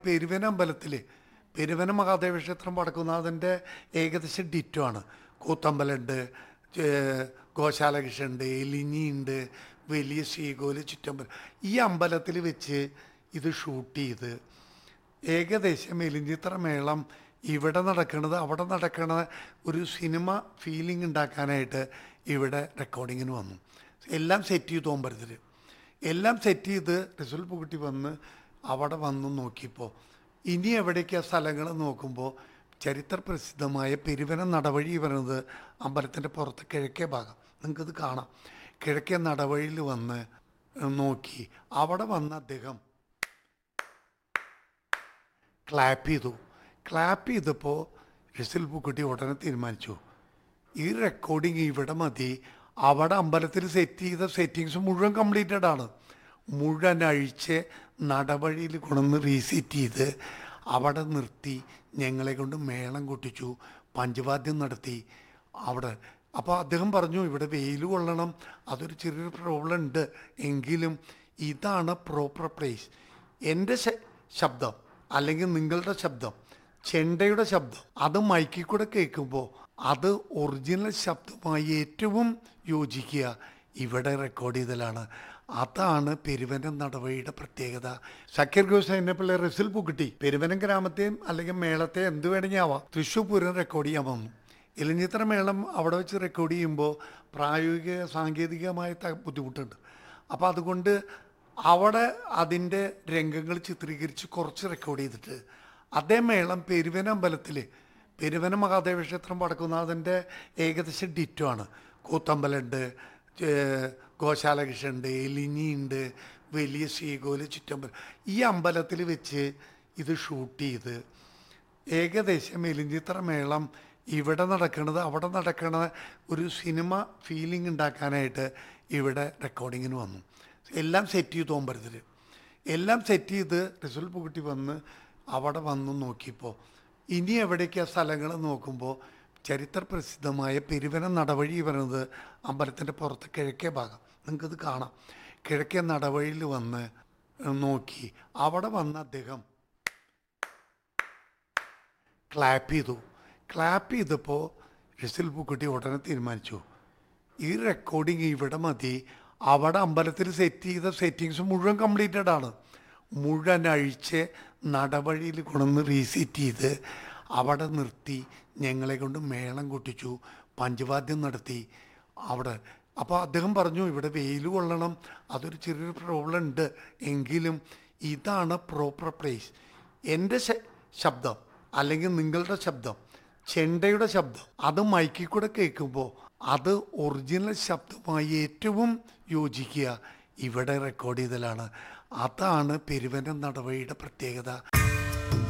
പെരുവന അമ്പലത്തിൽ പെരുവന മഹാദേവ ക്ഷേത്രം വടക്കുന്നാഥൻ്റെ ഏകദേശം ഡിറ്റോ ആണ് കൂത്തമ്പലമുണ്ട് ഏർ ഗോശാല കൃഷ്ണുണ്ട് എലിഞ്ഞിയുണ്ട് വലിയ ശ്രീകോല് ചുറ്റമ്പലം ഈ അമ്പലത്തിൽ വെച്ച് ഇത് ഷൂട്ട് ചെയ്ത് ഏകദേശം എലിഞ്ചിത്ര മേളം ഇവിടെ നടക്കുന്നത് അവിടെ നടക്കണ ഒരു സിനിമ ഫീലിംഗ് ഉണ്ടാക്കാനായിട്ട് ഇവിടെ റെക്കോർഡിങ്ങിന് വന്നു എല്ലാം സെറ്റ് ചെയ്തു അമ്പലത്തിൽ എല്ലാം സെറ്റ് ചെയ്ത് റിസൾട്ട് പുകുട്ടി വന്ന് അവിടെ വന്ന് നോക്കിയപ്പോൾ ഇനി എവിടേക്കാ സ്ഥലങ്ങൾ നോക്കുമ്പോൾ ചരിത്ര പ്രസിദ്ധമായ പെരുവന നടവഴി പറയുന്നത് അമ്പലത്തിൻ്റെ പുറത്ത് കിഴക്കേ ഭാഗം നിങ്ങൾക്കിത് കാണാം കിഴക്കേ നടവഴിയിൽ വന്ന് നോക്കി അവിടെ വന്ന് അദ്ദേഹം ക്ലാപ്പ് ചെയ്തു ക്ലാപ്പ് ചെയ്തപ്പോൾ റിസിൽ പൂക്കുട്ടി ഉടനെ തീരുമാനിച്ചു ഈ റെക്കോർഡിങ് ഇവിടെ മതി അവിടെ അമ്പലത്തിൽ സെറ്റ് ചെയ്ത സെറ്റിങ്സ് മുഴുവൻ കംപ്ലീറ്റഡ് ആണ് മുഴുവൻ അഴിച്ച് നടവഴിയിൽ കൊണ്ടുവന്ന് റീസെറ്റ് ചെയ്ത് അവിടെ നിർത്തി ഞങ്ങളെ കൊണ്ട് മേളം കൊട്ടിച്ചു പഞ്ചവാദ്യം നടത്തി അവിടെ അപ്പോൾ അദ്ദേഹം പറഞ്ഞു ഇവിടെ വെയിൽ കൊള്ളണം അതൊരു ചെറിയൊരു പ്രോബ്ലം ഉണ്ട് എങ്കിലും ഇതാണ് പ്രോപ്പർ പ്ലേസ് എൻ്റെ ശ- ശബ്ദം അല്ലെങ്കിൽ നിങ്ങളുടെ ശബ്ദം ചെണ്ടയുടെ ശബ്ദം അത് മൈക്കിൽ കൂടെ കേൾക്കുമ്പോൾ അത് ഒറിജിനൽ ശബ്ദമായി ഏറ്റവും യോജിക്കുക ഇവിടെ റെക്കോർഡ് ചെയ്തലാണ് അതാണ് പെരുവനം നടവഴിയുടെ പ്രത്യേകത സക്കീർ ഗോസൈനെ പിള്ളേ റിസിൽ പുക്കിട്ടി പെരുവനം ഗ്രാമത്തെയും അല്ലെങ്കിൽ മേളത്തെ എന്ത് വേണമെങ്കിൽ ആവാം തൃശ്ശൂർ പൂരം റെക്കോർഡ് ചെയ്യാൻ വന്നു ഇലഞ്ഞിത്ര മേളം അവിടെ വെച്ച് റെക്കോർഡ് ചെയ്യുമ്പോൾ പ്രായോഗിക സാങ്കേതികമായ ത- ബുദ്ധിമുട്ടുണ്ട് അപ്പോൾ അതുകൊണ്ട് അവിടെ അതിൻ്റെ രംഗങ്ങൾ ചിത്രീകരിച്ച് കുറച്ച് റെക്കോർഡ് ചെയ്തിട്ട് അതേ മേളം പെരുവന അമ്പലത്തിൽ പെരുവന മഹാദേവ ക്ഷേത്രം വടക്കുന്നാഥൻ്റെ ഏകദേശം ഡിറ്റോ ആണ് കൂത്തമ്പലമുണ്ട് ഏർ ഗോശാല കൃഷ്ണുണ്ട് എലിഞ്ഞിയുണ്ട് വലിയ ശ്രീകോല് ചുറ്റമ്പലം ഈ അമ്പലത്തിൽ വെച്ച് ഇത് ഷൂട്ട് ചെയ്ത് ഏകദേശം എലിഞ്ചിത്ര മേളം ഇവിടെ നടക്കുന്നത് അവിടെ നടക്കണ ഒരു സിനിമ ഫീലിംഗ് ഉണ്ടാക്കാനായിട്ട് ഇവിടെ റെക്കോർഡിങ്ങിന് വന്നു എല്ലാം സെറ്റ് ചെയ്തു അമ്പലത്തിൽ എല്ലാം സെറ്റ് ചെയ്ത് റിസൾട്ട് പുകുട്ടി വന്ന് അവിടെ വന്ന് നോക്കിയപ്പോൾ ഇനി എവിടേക്കാ സ്ഥലങ്ങൾ നോക്കുമ്പോൾ ചരിത്ര പ്രസിദ്ധമായ പെരുവന നടവഴി പറയുന്നത് അമ്പലത്തിൻ്റെ പുറത്ത് കിഴക്കേ ഭാഗം നിങ്ങൾക്കിത് കാണാം കിഴക്കേ നടവഴിയിൽ വന്ന് നോക്കി അവിടെ വന്ന് അദ്ദേഹം ക്ലാപ്പ് ചെയ്തു ക്ലാപ്പ് ചെയ്തപ്പോൾ റിസിൽ പൂക്കുട്ടി ഉടനെ തീരുമാനിച്ചു ഈ റെക്കോർഡിങ് ഇവിടെ മതി അവിടെ അമ്പലത്തിൽ സെറ്റ് ചെയ്ത സെറ്റിങ്സ് മുഴുവൻ കംപ്ലീറ്റഡ് ആണ് മുഴുവൻ അഴിച്ച് നടവഴിയിൽ കൊണ്ടുവന്ന് റീസെറ്റ് ചെയ്ത് അവിടെ നിർത്തി ഞങ്ങളെ കൊണ്ട് മേളം കൊട്ടിച്ചു പഞ്ചവാദ്യം നടത്തി അവിടെ അപ്പോൾ അദ്ദേഹം പറഞ്ഞു ഇവിടെ വെയിൽ കൊള്ളണം അതൊരു ചെറിയൊരു പ്രോബ്ലം ഉണ്ട് എങ്കിലും ഇതാണ് പ്രോപ്പർ പ്ലേസ് എൻ്റെ ശ- ശബ്ദം അല്ലെങ്കിൽ നിങ്ങളുടെ ശബ്ദം ചെണ്ടയുടെ ശബ്ദം അത് മൈക്കിൽ കൂടെ കേൾക്കുമ്പോൾ അത് ഒറിജിനൽ ശബ്ദമായി ഏറ്റവും യോജിക്കുക ഇവിടെ റെക്കോർഡ് ചെയ്തലാണ് അതാണ് പെരുവനം നടവഴിയുടെ പ്രത്യേകത